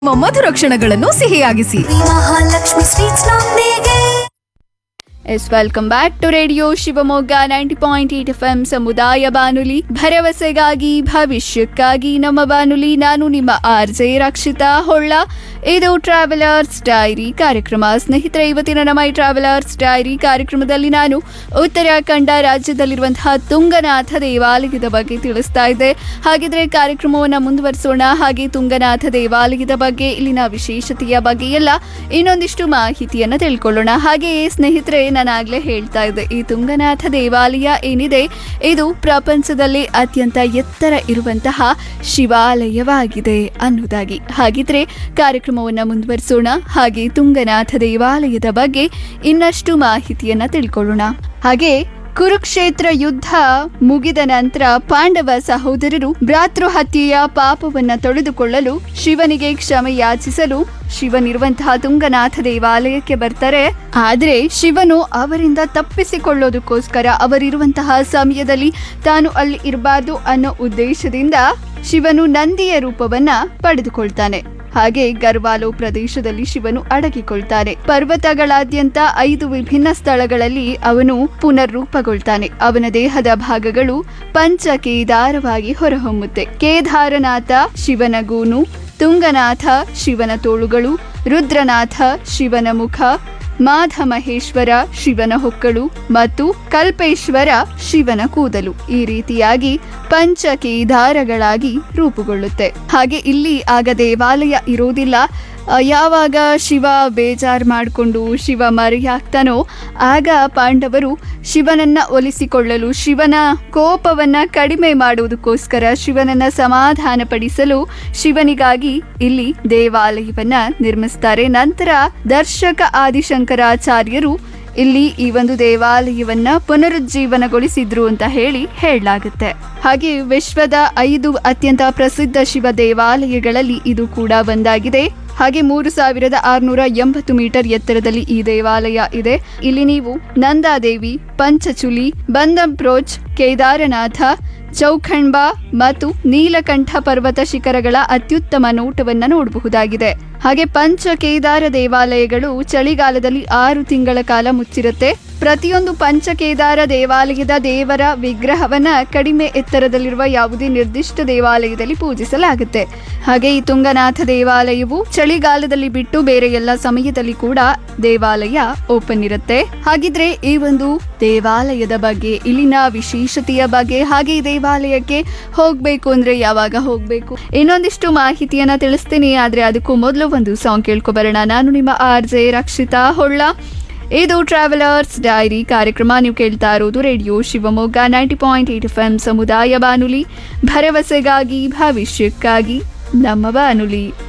ನಿಮ್ಮ ಮಧುರ ಕ್ಷಣಗಳನ್ನು ಸಿಹಿಯಾಗಿಸಿ ಮಹಾಲಕ್ಷ್ಮಿ ಸ್ವೀಟ್ಸ್ ನೊಂದಿಗೆ yes welcome back to radio Shivamogga ninety point eight F M ಸಮುದಾಯ ಬಾನುಲಿ ಭರವಸೆಗಾಗಿ ಭವಿಷ್ಯಕ್ಕಾಗಿ ನಮ್ಮ ಬಾನುಲಿ ನಾನು ನಿಮ್ಮ ಆರ್ ಜೆ ರಕ್ಷಿತಾ ಹೊಳ್ಳ ಇದು ಟ್ರಾವೆಲರ್ಸ್ ಡೈರಿ ಕಾರ್ಯಕ್ರಮ ಸ್ನೇಹಿತರೆ ಇವತ್ತಿನ ನಮ್ಮ ಈ ಟ್ರಾವೆಲರ್ಸ್ ಡೈರಿ ಕಾರ್ಯಕ್ರಮದಲ್ಲಿ ನಾನು ಉತ್ತರಾಖಂಡ ರಾಜ್ಯದಲ್ಲಿರುವಂತಹ ತುಂಗನಾಥ ದೇವಾಲಯದ ಬಗ್ಗೆ ತಿಳಿಸ್ತಾ ಇದ್ದೆ ಹಾಗಿದ್ರೆ ಕಾರ್ಯಕ್ರಮವನ್ನು ಮುಂದುವರಿಸೋಣ ಹಾಗೆ ತುಂಗನಾಥ ದೇವಾಲಯದ ಬಗ್ಗೆ ಇಲ್ಲಿನ ವಿಶೇಷತೆಯ ಬಗ್ಗೆ ಎಲ್ಲ ಇನ್ನೊಂದಿಷ್ಟು ಮಾಹಿತಿಯನ್ನ ತಿಳ್ಕೊಳ್ಳೋಣ ಹಾಗೆಯೇ ಸ್ನೇಹಿತರೆ ನಾನಾಗ್ಲೇ ಹೇಳ್ತಾ ಇದ್ದೆ ಈ ತುಂಗನಾಥ ದೇವಾಲಯ ಏನಿದೆ ಇದು ಪ್ರಪಂಚದಲ್ಲಿ ಅತ್ಯಂತ ಎತ್ತರ ಇರುವಂತಹ ಶಿವಾಲಯವಾಗಿದೆ ಅನ್ನೋದಾಗಿ ಹಾಗಿದ್ರೆ ಕಾರ್ಯಕ್ರಮವನ್ನ ಮುಂದುವರಿಸೋಣ ಹಾಗೆ ತುಂಗನಾಥ ದೇವಾಲಯದ ಬಗ್ಗೆ ಇನ್ನಷ್ಟು ಮಾಹಿತಿಯನ್ನ ತಿಳ್ಕೊಳ್ಳೋಣ ಹಾಗೆ ಕುರುಕ್ಷೇತ್ರ ಯುದ್ಧ ಮುಗಿದ ನಂತರ ಪಾಂಡವ ಸಹೋದರರು ಭ್ರಾತೃ ಹತ್ಯೆಯ ಪಾಪವನ್ನ ತೊಳೆದುಕೊಳ್ಳಲು ಶಿವನಿಗೆ ಕ್ಷಮೆ ಯಾಚಿಸಲು ಶಿವನಿರುವಂತಹ ತುಂಗನಾಥ ದೇವಾಲಯಕ್ಕೆ ಬರ್ತಾರೆ ಆದ್ರೆ ಶಿವನು ಅವರಿಂದ ತಪ್ಪಿಸಿಕೊಳ್ಳೋದಕ್ಕೋಸ್ಕರ ಅವರಿರುವಂತಹ ಸಮಯದಲ್ಲಿ ತಾನು ಅಲ್ಲಿ ಇರಬಾರ್ದು ಅನ್ನೋ ಉದ್ದೇಶದಿಂದ ಶಿವನು ನಂದಿಯ ರೂಪವನ್ನ ಪಡೆದುಕೊಳ್ತಾನೆ ಹಾಗೆ ಗರ್ವಾಲೋ ಪ್ರದೇಶದಲ್ಲಿ ಶಿವನು ಅಡಗಿಕೊಳ್ತಾನೆ ಪರ್ವತಗಳಾದ್ಯಂತ ಐದು ವಿಭಿನ್ನ ಸ್ಥಳಗಳಲ್ಲಿ ಅವನು ಪುನರ್ರೂಪಗೊಳ್ತಾನೆ ಅವನ ದೇಹದ ಭಾಗಗಳು ಪಂಚ ಕೇದಾರವಾಗಿ ಹೊರಹೊಮ್ಮುತ್ತೆ ಕೇದಾರನಾಥ ಶಿವನ ಗೂನು ತುಂಗನಾಥ ಶಿವನ ತೋಳುಗಳು ರುದ್ರನಾಥ ಶಿವನ ಮುಖ ಮಾಧ ಮಹೇಶ್ವರ ಶಿವನ ಹೊಕ್ಕಳು ಮತ್ತು ಕಲ್ಪೇಶ್ವರ ಶಿವನ ಕೂದಲು ಈ ರೀತಿಯಾಗಿ ಪಂಚ ಕೇದಾರಗಳಾಗಿ ರೂಪುಗೊಳ್ಳುತ್ತೆ ಹಾಗೆ ಇಲ್ಲಿ ಆಗ ದೇವಾಲಯ ಇರೋದಿಲ್ಲ ಆ, ಯಾವಾಗ ಶಿವ ಬೇಜಾರ್ ಮಾಡಿಕೊಂಡು ಶಿವ ಮರೆಯಾಗ್ತಾನೋ ಆಗ ಪಾಂಡವರು ಶಿವನನ್ನ ಒಲಿಸಿಕೊಳ್ಳಲು ಶಿವನ ಕೋಪವನ್ನ ಕಡಿಮೆ ಮಾಡುವುದಕ್ಕೋಸ್ಕರ ಶಿವನನ್ನ ಸಮಾಧಾನಪಡಿಸಲು ಶಿವನಿಗಾಗಿ ಇಲ್ಲಿ ದೇವಾಲಯವನ್ನ ನಿರ್ಮಿಸ್ತಾರೆ ನಂತರ ದರ್ಶಕ ಆದಿಶಂಕರಾಚಾರ್ಯರು ಇಲ್ಲಿ ಈ ಒಂದು ದೇವಾಲಯವನ್ನ ಪುನರುಜ್ಜೀವನಗೊಳಿಸಿದ್ರು ಅಂತ ಹೇಳಿ ಹೇಳಲಾಗುತ್ತೆ ಹಾಗೆ ವಿಶ್ವದ ಐದು ಅತ್ಯಂತ ಪ್ರಸಿದ್ಧ ಶಿವ ದೇವಾಲಯಗಳಲ್ಲಿ ಇದು ಕೂಡ ಒಂದಾಗಿದೆ ಹಾಗೆ ಮೂರು ಸಾವಿರದ ಆರುನೂರ ಎಂಬತ್ತು ಮೀಟರ್ ಎತ್ತರದಲ್ಲಿ ಈ ದೇವಾಲಯ ಇದೆ ಇಲ್ಲಿ ನೀವು ನಂದಾದೇವಿ ಪಂಚಚುಲಿ ಬಂದಂಪ್ರೋಚ್ ಕೇದಾರನಾಥ ಚೌಖಂಬಾ ಮತ್ತು ನೀಲಕಂಠ ಪರ್ವತ ಶಿಖರಗಳ ಅತ್ಯುತ್ತಮ ನೋಟವನ್ನ ನೋಡಬಹುದಾಗಿದೆ ಹಾಗೆ ಪಂಚ ಕೇದಾರ ದೇವಾಲಯಗಳು ಚಳಿಗಾಲದಲ್ಲಿ ಆರು ತಿಂಗಳ ಕಾಲ ಮುಚ್ಚಿರುತ್ತೆ ಪ್ರತಿಯೊಂದು ಪಂಚ ಕೇದಾರ ದೇವಾಲಯದ ದೇವರ ವಿಗ್ರಹವನ್ನ ಕಡಿಮೆ ಎತ್ತರದಲ್ಲಿರುವ ಯಾವುದೇ ನಿರ್ದಿಷ್ಟ ದೇವಾಲಯದಲ್ಲಿ ಪೂಜಿಸಲಾಗುತ್ತೆ ಹಾಗೆ ಈ ತುಂಗನಾಥ ದೇವಾಲಯವು ಚಳಿಗಾಲದಲ್ಲಿ ಬಿಟ್ಟು ಬೇರೆ ಎಲ್ಲ ಸಮಯದಲ್ಲಿ ಕೂಡ ದೇವಾಲಯ ಓಪನ್ ಇರುತ್ತೆ ಹಾಗಿದ್ರೆ ಈ ಒಂದು ದೇವಾಲಯದ ಬಗ್ಗೆ ಇಲ್ಲಿನ ವಿಶೇಷತೆಯ ಬಗ್ಗೆ ಹಾಗೆ ಈ ದೇವಾಲಯಕ್ಕೆ ಹೋಗ್ಬೇಕು ಅಂದ್ರೆ ಯಾವಾಗ ಹೋಗ್ಬೇಕು ಇನ್ನೊಂದಿಷ್ಟು ಮಾಹಿತಿಯನ್ನ ತಿಳಿಸ್ತೀನಿ ಆದ್ರೆ ಅದಕ್ಕೂ ಮೊದಲು ಒಂದು ಸಾಂಗ್ ಕೇಳ್ಕೊಬರೋಣ ನಾನು ನಿಮ್ಮ ಆರ್ ಜೆ ರಕ್ಷಿತಾ ಹೊಳ್ಳ ಇದು ಟ್ರಾವೆಲರ್ಸ್ ಡೈರಿ ಕಾರ್ಯಕ್ರಮ ನೀವು ಕೇಳ್ತಾ ಇರೋದು radio Shivamogga ninety point eight F M ಸಮುದಾಯ ಬಾನುಲಿ ಭರವಸೆಗಾಗಿ ಭವಿಷ್ಯಕ್ಕಾಗಿ ನಮ್ಮ ಬಾನುಲಿ